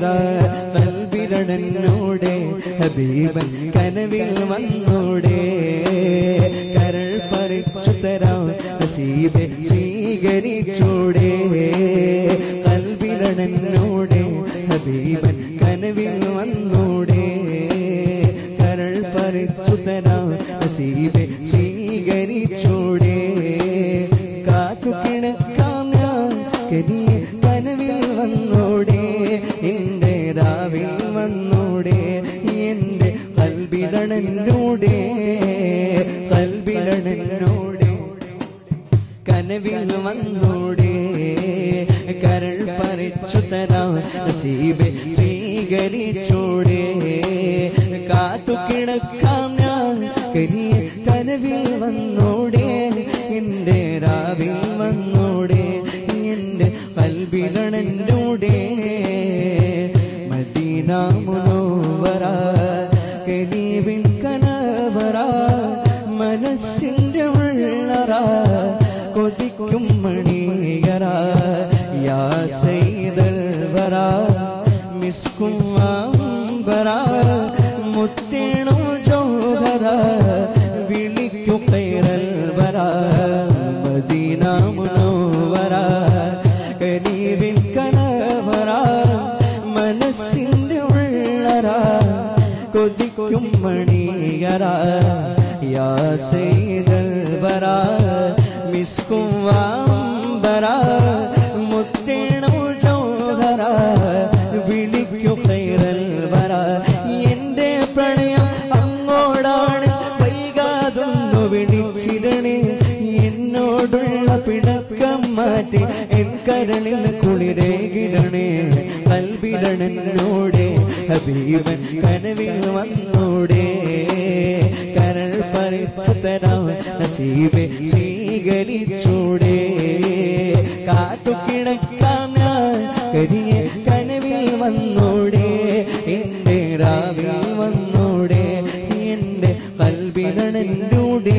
തരാ കൽവിരടനോടെ ഹബീബൻ കനവിൽ വന്നോടെ കരൾ പറിച്ചു തരാം നസീബെ സ്വീകരിച്ചൂടെ കൽവിരടനോടെ ഹബീബൻ കനവിൽ വന്നോടെ കരൾ പറിച്ചു തരാം നസീബെ സ്വീകരിച്ചൂടെ കാത്തു കിടക്കാം ഞാൻ കരിയ കനവിൽ വന്നോടെ എന്റെ രാവിൽ വന്നോടെ എന്റെ കൽബിരണനോടെ കൽബിരണനോടെ കനവിൽ വന്നോടെ കരൾ പറിച്ചു തരാം നസീബെ സ്വീകരിച്ചോടെ കാത്തു കിടക്കാം ഞാൻ കരിയ കനവിൽ വന്നോടെ എന്റെ രാവിൽ വന്നോടെ എന്റെ കൽബിരണനോടെ മദീന മുനോവറ കനീവിൻ കനവറ മനസ്സിന്റെ ഉള്ളറ കൊതിക്കും മണിയറ യാ സൈദൽ വറ മിസ്കും അംബറ മുത്തേണു ജോഹറ വിളിക്കു കൈറൽ വറ മദീന മുനോവറ കരീബിൻ കനവറ മനസ്സിന്റെ ഉള്ളറ കൊതിക്കും മണിയറ യാ സൈദൽ വറ മിസ്കും വാമ്പറ മുത്തേണു ജോഹറ വിളിക്കു കൈറൽ വറ എന്റെ പ്രണയം അങ്ങോടാണ് വൈകാതൊന്നു വിളിച്ചിടണേ എന്നോടുള്ള പിണക്കം മാറ്റി എൻ കരളിൽ കുളിരേകിടണേ കൽവിരണനോടെ ഹബീബൻ കനവിൽ വന്നോടെ കരൾ പറിച്ചു തരാം നസീബെ സ്വീകരിച്ചൂടെ കാത്തു കിടക്കാം ഞാൻ കരിയ കനവിൽ വന്നോടെ എന്റെ രാവിൽ വന്നോടെ എന്റെ കൽവിരണനൂടെ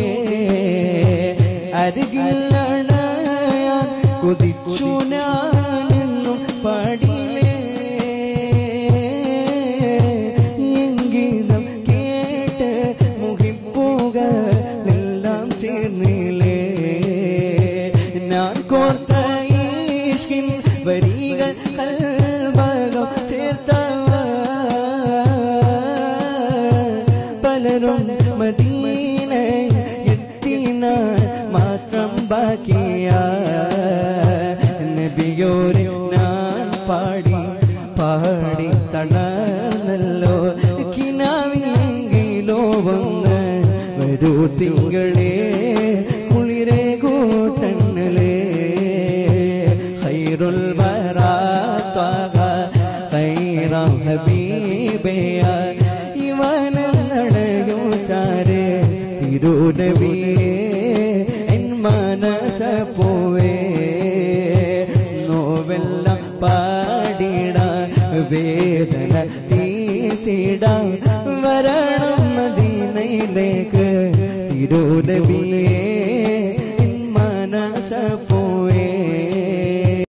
അരികിലണയാൻ കൊതിച്ചു ഞാനെന്നും പാടിലേ എങ്കിതം കേട്ട് മുഹിപ്പുകളെല്ലാം ചേർന്നില്ലേ ഞാൻ കോർത്ത ഈഷ്കിൻ വരികൾ കൽഭകം ചേർത്ത പലരും മദീന എത്തിന മാത്രം ബാക്കിയ നബിയോരെ ഞാൻ പാടി പാടി തളർന്നല്ലോ കിനാവിലെങ്കിലോ വന്ന് വരൂ തിങ്കളേ കുളിരേ കൂട്ടണലേ ഖൈറുൽ വറാത്തക ഖൈറം ഹബീബയ ഇവനെന്നടയോ ചാരേ തിരുനബിയേ എൻ മനസ പോവേ നോവെല്ലാം പാടിട വേദന തീത്തിട വരണം മദീനയിലേക്ക് തിരുനബിയേ